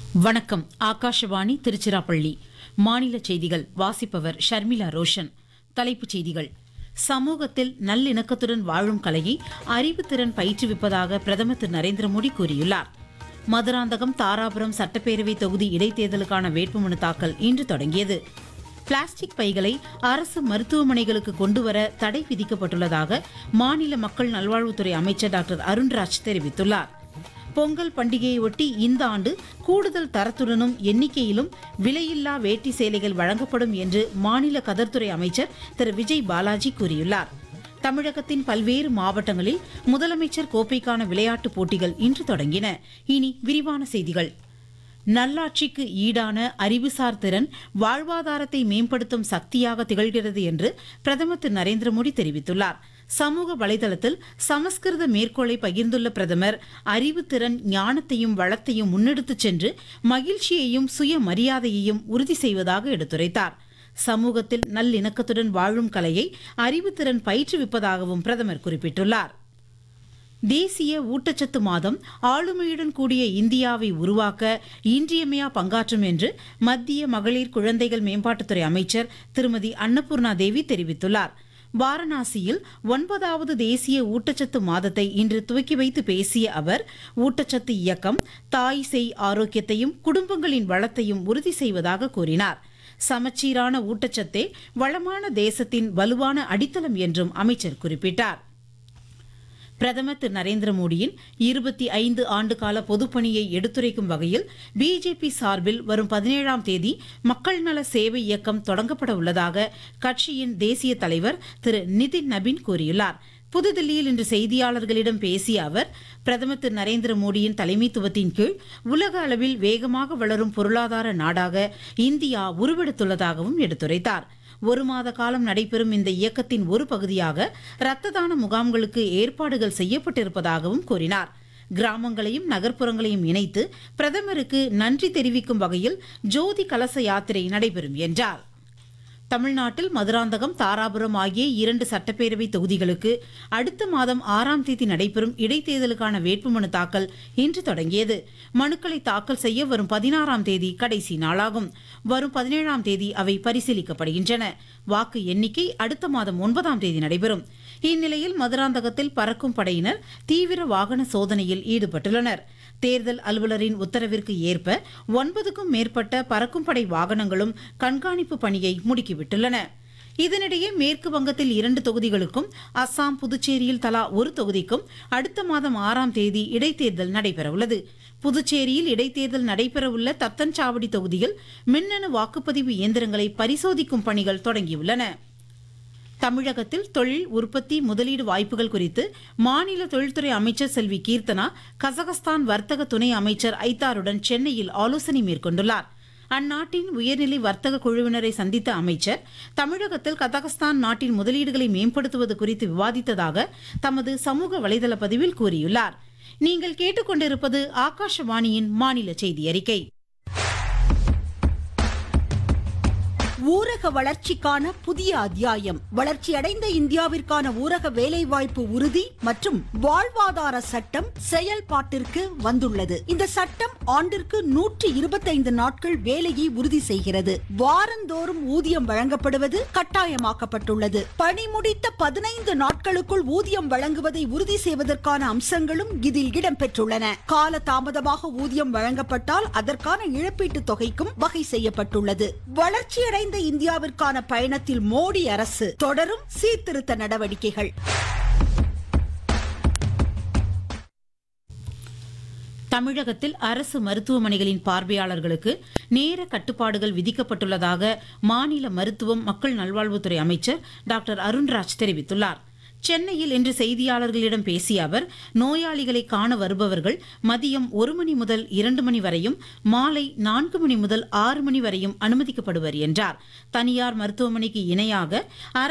வணக்கம் ஆகாஷவாணி திருச்சிராப்பள்ளி மாநில செய்திகள் வாசிப்பவர் ஷர்மிளா ரோஷன் தலைப்புச் செய்திகள் சமூகத்தில் நல்லிணக்கத்துடன் வாழும் கலையை அறிவுத்திறன் பயிற்றுவிப்பதாக பிரதமர் திரு நரேந்திர மோடி கூறியுள்ளார் மதுராந்தகம் தாராபுரம் சட்டப்பேரவை தொகுதி இடைத்தேர்தலுக்கான வேட்புமனு தாக்கல் இன்று தொடங்கியது பிளாஸ்டிக் பைகளை அரசு மருத்துவமனைகளுக்கு கொண்டுவர தடை விதிக்கப்பட்டுள்ளதாக மாநில மக்கள் நல்வாழ்வுத்துறை அமைச்சர் டாக்டர் அருண்ராஜ் தெரிவித்துள்ளார் பொங்கல் பண்டிகையொட்டி இந்த ஆண்டு கூடுதல் தரத்துடனும் எண்ணிக்கையிலும் விலையில்லா வேட்டி சேலைகள் வழங்கப்படும் என்று மாநில கதர்த்துறை அமைச்சர் திரு விஜய் பாலாஜி கூறியுள்ளார் தமிழகத்தின் பல்வேறு மாவட்டங்களில் முதலமைச்சர் கோப்பைக்கான விளையாட்டுப் போட்டிகள் இன்று தொடங்கின இனி விரிவான செய்திகள் நல்லாட்சிக்கு ஈடான அறிவுசார் திறன் வாழ்வாதாரத்தை மேம்படுத்தும் சக்தியாக திகழ்கிறது என்று பிரதமர் திரு நரேந்திர மோடி தெரிவித்துள்ளார் சமூக வலைதளத்தில் சமஸ்கிருத மேற்கோளை பகிர்ந்துள்ள பிரதமர் அறிவுத்திறன் ஞானத்தையும் வளத்தையும் முன்னெடுத்துச் சென்று மகிழ்ச்சியையும் சுயமரியாதையையும் உறுதி செய்வதாக எடுத்துரைத்தார் சமூகத்தில் நல்லிணக்கத்துடன் வாழும் கலையை அறிவுத்திறன் பயிற்றுவிப்பதாகவும் பிரதமர் குறிப்பிட்டுள்ளார் தேசிய ஊட்டச்சத்து மாதம் ஆளுமையுடன் கூடிய இந்தியாவை உருவாக்க இன்றியமையா பங்காற்றும் என்று மத்திய மகளிர் குழந்தைகள் மேம்பாட்டுத்துறை அமைச்சர் திருமதி அன்னபூர்ணா தேவி தெரிவித்துள்ளார் வாரணாசியில் ஒன்பதாவது தேசிய ஊட்டச்சத்து மாதத்தை இன்று துவக்கி வைத்து பேசிய அவர் ஊட்டச்சத்து இயக்கம் தாய் செய் ஆரோக்கியத்தையும் குடும்பங்களின் வளத்தையும் உறுதி செய்வதாக கூறினார் சமச்சீரான ஊட்டச்சத்தே வளமான தேசத்தின் வலுவான அடித்தளம் என்றும் அமைச்சர் குறிப்பிட்டார் பிரதமர் திரு நரேந்திர மோடியின் இருபத்தி ஐந்து ஆண்டுகால பொதுப்பணியை எடுத்துரைக்கும் வகையில் பிஜேபி சார்பில் வரும் பதினேழாம் தேதி மக்கள் நல சேவை இயக்கம் தொடங்கப்பட உள்ளதாக கட்சியின் தேசிய தலைவர் திரு நிதின் நபின் கூறியுள்ளார் புதுதில்லியில் இன்று செய்தியாளர்களிடம் பேசிய அவர் பிரதமர் திரு நரேந்திர மோடியின் தலைமைத்துவத்தின் கீழ் உலக அளவில் வேகமாக வளரும் பொருளாதார நாடாக இந்தியா உருவெடுத்துள்ளதாகவும் எடுத்துரைத்தார் ஒரு மாத காலம் நடைபெறும் இந்த இயக்கத்தின் ஒரு பகுதியாக இரத்த தான முகாம்களுக்கு ஏற்பாடுகள் செய்யப்பட்டிருப்பதாகவும் கூறினார் கிராமங்களையும் நகர்ப்புறங்களையும் இணைத்து பிரதமருக்கு நன்றி தெரிவிக்கும் வகையில் ஜோதி கலச யாத்திரை நடைபெறும் என்றார் தமிழ்நாட்டில் மதுராந்தகம் தாராபுரம் ஆகிய இரண்டு சட்டப்பேரவை தொகுதிகளுக்கு அடுத்த மாதம் ஆறாம் தேதி நடைபெறும் இடைத்தேர்தலுக்கான வேட்புமனு தாக்கல் இன்று தொடங்கியது மனுக்களை தாக்கல் செய்ய வரும் பதினாறாம் தேதி கடைசி நாளாகும் வரும் பதினேழாம் தேதி அவை பரிசீலிக்கப்படுகின்றன வாக்கு எண்ணிக்கை அடுத்த மாதம் ஒன்பதாம் தேதி நடைபெறும் இந்நிலையில் மதுராந்தகத்தில் பறக்கும் படையினர் தீவிர வாகன சோதனையில் ஈடுபட்டுள்ளனர் தேர்தல் அலுவலரின் உத்தரவிற்கு ஏற்ப ஒன்பதுக்கும் மேற்பட்ட பறக்கும் படை வாகனங்களும் கண்காணிப்பு பணியை முடுக்கிவிட்டுள்ளன இதனிடையே மேற்கு வங்கத்தில் இரண்டு தொகுதிகளுக்கும் அஸ்ஸாம் புதுச்சேரியில் தலா ஒரு தொகுதிக்கும் அடுத்த மாதம் ஆறாம் தேதி இடைத்தேர்தல் நடைபெறவுள்ளது புதுச்சேரியில் இடைத்தேர்தல் நடைபெறவுள்ள தத்தன்சாவடி தொகுதியில் மின்னணு வாக்குப்பதிவு இயந்திரங்களை பரிசோதிக்கும் பணிகள் தொடங்கியுள்ளன தமிழகத்தில் தொழில் உற்பத்தி முதலீடு வாய்ப்புகள் குறித்து மாநில தொழில்துறை அமைச்சர் செல்வி கீர்த்தனா கசகஸ்தான் வர்த்தக துணை அமைச்சர் ஐத்தாருடன் சென்னையில் ஆலோசனை மேற்கொண்டுள்ளார் அந்நாட்டின் உயர்நிலை வர்த்தக குழுவினரை சந்தித்த அமைச்சர் தமிழகத்தில் கசகஸ்தான் நாட்டின் முதலீடுகளை மேம்படுத்துவது குறித்து விவாதித்ததாக தமது சமூக வலைதள பதிவில் கூறியுள்ளார் நீங்கள் கேட்டுக்கொண்டிருப்பது ஆகாஷவாணியின் மாநில செய்தி அறிக்கை ஊரக வளர்ச்சிக்கான புதிய அத்தியாயம் வளர்ச்சியடைந்த இந்தியாவிற்கான ஊரக வேலைவாய்ப்பு உறுதி மற்றும் வாழ்வாதார சட்டம் செயல்பாட்டிற்கு வந்துள்ளது இந்த சட்டம் ஆண்டிற்கு நூற்றி இருபத்தைந்து நாட்கள் வேலையை உறுதி செய்கிறது வாரந்தோறும் ஊதியம் வழங்கப்படுவது கட்டாயமாக்கப்பட்டுள்ளது பணி முடித்த பதினைந்து நாட்களுக்குள் ஊதியம் வழங்குவதை உறுதி செய்வதற்கான அம்சங்களும் இதில் இடம்பெற்றுள்ளன கால தாமதமாக ஊதியம் வழங்கப்பட்டால் அதற்கான இழப்பீட்டுத் தொகைக்கும் வகை செய்யப்பட்டுள்ளது வளர்ச்சியடைந்த இந்தியாவிற்கான பயணத்தில் மோடி அரசு தொடரும் சீர்திருத்த நடவடிக்கைகள் தமிழகத்தில் அரசு மருத்துவமனைகளின் பார்வையாளர்களுக்கு நேர கட்டுப்பாடுகள் விதிக்கப்பட்டுள்ளதாக மாநில மருத்துவம் மக்கள் நல்வாழ்வுத்துறை அமைச்சர் டாக்டர் அருண்ராஜ் தெரிவித்துள்ளார் சென்னையில் இன்று செய்தியாளர்களிடம் பேசிய அவர் நோயாளிகளை காண வருபவர்கள் மதியம் ஒரு மணி முதல் இரண்டு மணி வரையும் மாலை நான்கு மணி முதல் ஆறு மணி வரையும் அனுமதிக்கப்படுவர் என்றார் தனியார் மருத்துவமனைக்கு இணையாக